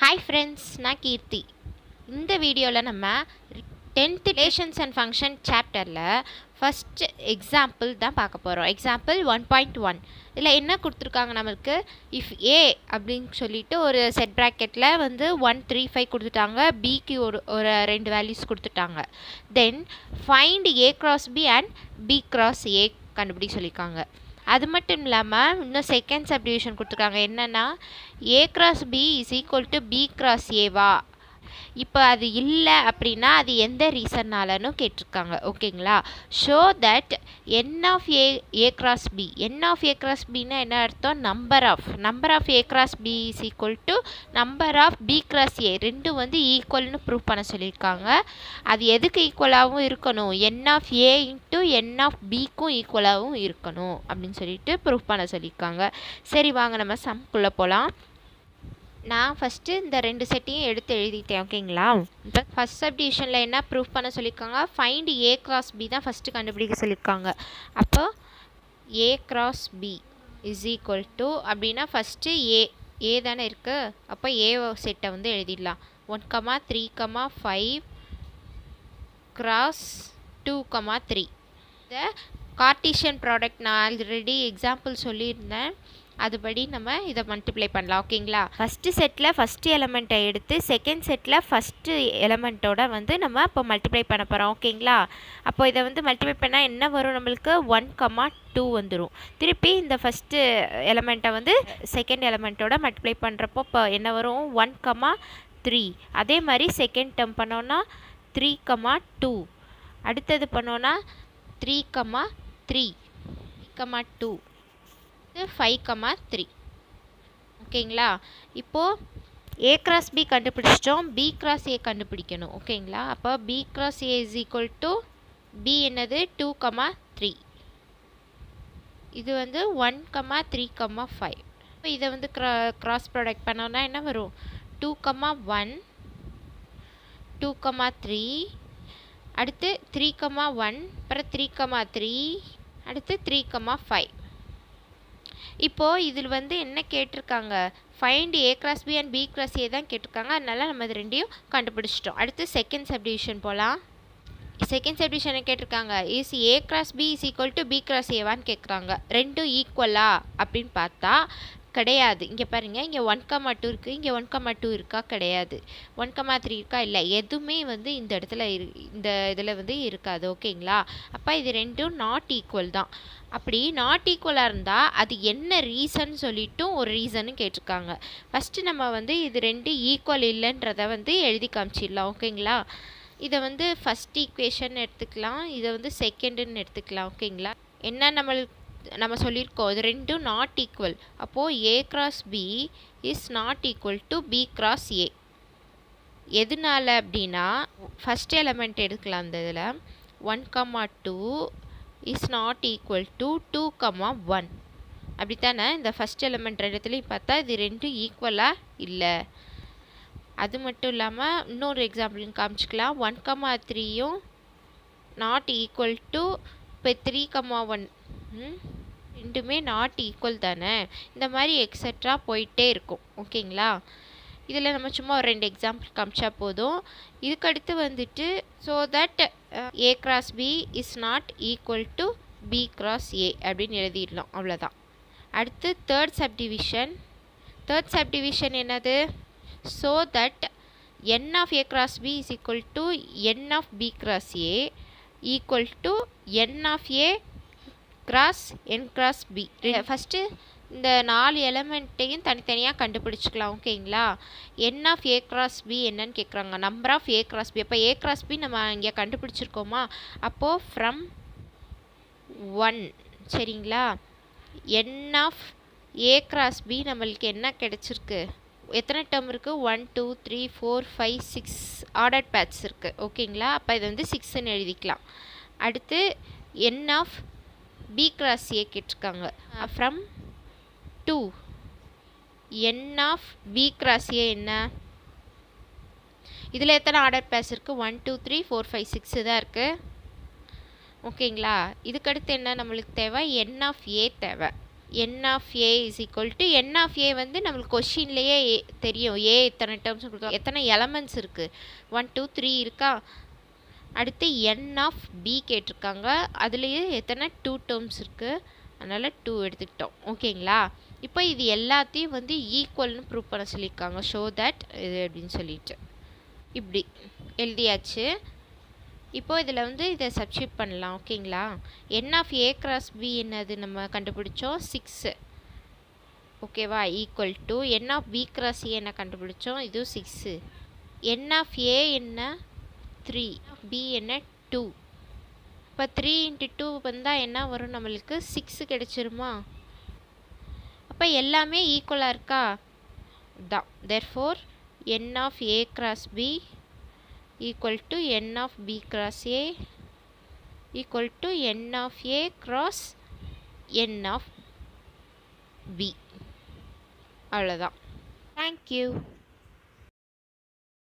hi friends நான் கீர்த்தி இந்த வீடியோவில் நம்ம டென்த் ரிலேஷன்ஸ் அண்ட் ஃபங்க்ஷன் சாப்டரில் ஃபஸ்ட்டு எக்ஸாம்பிள் தான் பார்க்க போகிறோம் எக்ஸாம்பிள் ஒன் பாயிண்ட் ஒன் இதில் என்ன கொடுத்துருக்காங்க நம்மளுக்கு இஃப் ஏ அப்படின்னு சொல்லிட்டு ஒரு செட் ப்ராக்கெட்டில் வந்து ஒன் த்ரீ ஃபைவ் கொடுத்துட்டாங்க பிக்கு ஒரு ஒரு ரெண்டு வேல்யூஸ் கொடுத்துட்டாங்க then find A cross B and B cross A கண்டுபிடிக்க சொல்லியிருக்காங்க அது மட்டும் இல்லாமல் இன்னும் செகண்ட் சப்டிவிஷன் கொடுத்துருக்காங்க என்னென்னா A cross B is equal to B cross ஏவா இப்போ அது இல்லை அப்படின்னா அது எந்த ரீசன்னாலன்னு கேட்டிருக்காங்க ஓகேங்களா show that n of A A cross B n of A cross பின்னா என்ன அர்த்தம் number of number of A cross B is equal to number of B cross A ரெண்டும் வந்து ஈக்குவல்னு ப்ரூவ் பண்ண சொல்லியிருக்காங்க அது எதுக்கு ஈக்குவலாகவும் இருக்கணும் n of A into n of பிக்கும் ஈக்குவலாகவும் இருக்கணும் அப்படின்னு சொல்லிட்டு ப்ரூவ் பண்ண சொல்லியிருக்காங்க சரி வாங்க நம்ம சம்குள்ளே போகலாம் நான் ஃபஸ்ட்டு இந்த ரெண்டு செட்டையும் எடுத்து எழுதிட்டேன் ஓகேங்களா இப்போ ஃபஸ்ட் சப்டிவிஷனில் என்ன ப்ரூஃப் பண்ண சொல்லியிருக்காங்க ஃபைண்ட் ஏ கிராஸ் பி தான் ஃபஸ்ட்டு கண்டுபிடிக்க சொல்லியிருக்காங்க அப்போ A cross B is equal to அப்படின்னா ஃபஸ்ட்டு ஏ ஏ தானே இருக்குது அப்போ ஏ செட்டை வந்து எழுதிடலாம் one comma three comma five cross two comma three இந்த கார்டீஷியன் ப்ராடக்ட் நான் ஆல்ரெடி எக்ஸாம்பிள் சொல்லியிருந்தேன் அதுபடி நம்ம இதை மல்டிப்ளை பண்ணலாம் ஓகேங்களா ஃபஸ்ட்டு செட்டில் ஃபஸ்ட்டு எலமெண்ட்டை எடுத்து செகண்ட் செட்டில் ஃபஸ்ட்டு எலமெண்ட்டோட வந்து நம்ம இப்போ மல்டிப்ளை பண்ண போகிறோம் ஓகேங்களா அப்போ இதை வந்து மல்டிப்ளை பண்ணால் என்ன வரும் நம்மளுக்கு ஒன் கமா டூ வந்துடும் திருப்பி இந்த ஃபஸ்ட்டு எலமெண்ட்டை வந்து செகண்ட் எலமெண்ட்டோட மல்டிப்ளை பண்ணுறப்போ இப்போ என்ன வரும் ஒன் கமா த்ரீ அதே மாதிரி செகண்ட் டேர்ம் பண்ணோன்னா த்ரீ கமா டூ அடுத்தது பண்ணோன்னா three comma three comma two five comma three ஓகேங்களா இப்போது ஏ கிராஸ் பி கண்டுபிடிச்சிட்டோம் பி கிராஸ் ஏ கண்டுபிடிக்கணும் ஓகேங்களா அப்போ B cross A is equal to B என்னது டூ கமா த்ரீ இது வந்து one comma three comma five இப்போ இதை வந்து க்ரா கிராஸ் ப்ராடக்ட் பண்ணோன்னா என்ன வரும் two comma one two comma three அடுத்து த்ரீ கமா ஒன் அப்புறம் த்ரீ கமா த்ரீ அடுத்து த்ரீ கமா ஃபைவ் இப்போது இதில் வந்து என்ன கேட்டிருக்காங்க find A cross B and B cross A தான் கேட்டிருக்காங்க அதனால நம்ம இது ரெண்டையும் கண்டுபிடிச்சிட்டோம் அடுத்து செகண்ட் சப்டிவிஷன் போகலாம் செகண்ட் சப்டிவிஷனை கேட்டிருக்காங்க is A cross B is equal to B cross ஏவான்னு கேட்குறாங்க ரெண்டும் ஈக்குவலா அப்படின்னு பார்த்தா கிடையாது இங்கே பாருங்கள் இங்கே ஒன் கமா டூ இருக்குது இங்கே ஒன் கமா டூ இருக்கா கிடையாது ஒன் கமா த்ரீ இருக்கா இல்லை எதுவுமே வந்து இந்த இடத்துல இரு இந்த இதில் வந்து இருக்காது ஓகேங்களா அப்போ இது ரெண்டும் நாட் ஈக்குவல் தான் அப்படி நாட் ஈக்குவலாக இருந்தால் அது என்ன ரீசன் சொல்லிட்டும் ஒரு ரீசனும் கேட்டிருக்காங்க ஃபஸ்ட்டு நம்ம வந்து இது ரெண்டு ஈக்குவல் இல்லைன்றத வந்து எழுதி காமிச்சிடலாம் ஓகேங்களா இதை வந்து ஃபஸ்ட் ஈக்குவேஷன் எடுத்துக்கலாம் இதை வந்து செகண்டுன்னு எடுத்துக்கலாம் ஓகேங்களா என்ன நம்மளுக்கு நம்ம சொல்லியிருக்கோம் இது ரெண்டும் நாட் ஈக்குவல் அப்போது A cross B is not equal to B cross A எதனால அப்படின்னா ஃபஸ்ட் எலமெண்ட் எடுக்கலாம் அந்த இதில் one comma two is not equal to two comma one அப்படித்தானே இந்த ஃபஸ்ட் எலமெண்ட் இடத்துலையும் பார்த்தா இது ரெண்டும் ஈக்குவலாக இல்லை அது மட்டும் இல்லாமல் இன்னொரு எக்ஸாம்பிள் காமிச்சிக்கலாம் ஒன் கமா த்ரீயும் நாட் ஈக்குவல் டு இப்போ த்ரீ கமா ஒன் ரெண்டுமே நாட் ஈக்குவல் தானே இந்த மாதிரி எக்ஸட்ரா போயிட்டே இருக்கும் ஓகேங்களா இதில் நம்ம சும்மா ஒரு ரெண்டு எக்ஸாம்பிள் காமிச்சா போதும் இதுக்கடுத்து வந்துட்டு so that A cross B is not equal to B cross A அப்படின்னு எழுதிடலாம் அவ்வளோதான் அடுத்து தேர்ட் சப்டிவிஷன் தேர்ட் சப்டிவிஷன் என்னது so that n of A cross B is equal to n of B cross A equal to n of A cross n cross B first இந்த நாலு எலமெண்ட்டையும் தனித்தனியாக கண்டுபிடிச்சிக்கலாம் ஓகேங்களா n of A cross B என்னன்னு கேட்குறாங்க number of A cross B அப்போ A cross B நம்ம இங்கே கண்டுபிடிச்சிருக்கோமா அப்போது ஃப்ரம் ஒன் சரிங்களா n of A cross B நம்மளுக்கு என்ன கிடச்சிருக்கு எத்தனை டேர்ம் இருக்குது one two three four five six order pairs இருக்குது ஓகேங்களா அப்போ இது வந்து சிக்ஸ்ன்னு எழுதிக்கலாம் அடுத்து n of B cross A கேட்டிருக்காங்க from two n of B cross A என்ன இதில் எத்தனை ஆர்டர் பேஸ் இருக்குது one two three four five six தான் இருக்குது ஓகேங்களா இதுக்கடுத்து என்ன நம்மளுக்கு தேவை என் ஆஃப் ஏ தேவை n of A is equal to n of A வந்து நம்மளுக்கு கொஷின்லேயே தெரியும் ஏ எத்தனை டேர்ம்ஸ் கொடுத்தோம் எத்தனை எலமெண்ட்ஸ் இருக்குது ஒன் டூ த்ரீ இருக்கா அடுத்து என் ஆஃப் பி கேட்டிருக்காங்க அதுலேயே எத்தனை டூ டேர்ம்ஸ் இருக்குது அதனால் டூ எடுத்துக்கிட்டோம் ஓகேங்களா இப்போ இது எல்லாத்தையும் வந்து ஈக்குவல்னு ப்ரூவ் பண்ண சொல்லியிருக்காங்க ஷோ தட் இது அப்படின்னு சொல்லிட்டு இப்படி எழுதியாச்சு இப்போ இதில் வந்து இதை சப்ஸ்டியூட் பண்ணலாம் ஓகேங்களா n of A cross B என்னது நம்ம கண்டுபிடிச்சோம் சிக்ஸு ஓகேவா equal to n of B cross A என்ன கண்டுபிடிச்சோம் இதுவும் சிக்ஸு என் ஆஃப் ஏ என்ன த்ரீ பி என்ன டூ இப்போ த்ரீ இன்ட்டு டூ வந்தால் என்ன வரும் நம்மளுக்கு சிக்ஸு கிடச்சிருமா அப்போ எல்லாமே ஈக்குவலாக இருக்கா தான் therefore n of A cross B equal to n of b cross a equal to n of a cross n of b அவ்வளோதான் தேங்க்யூ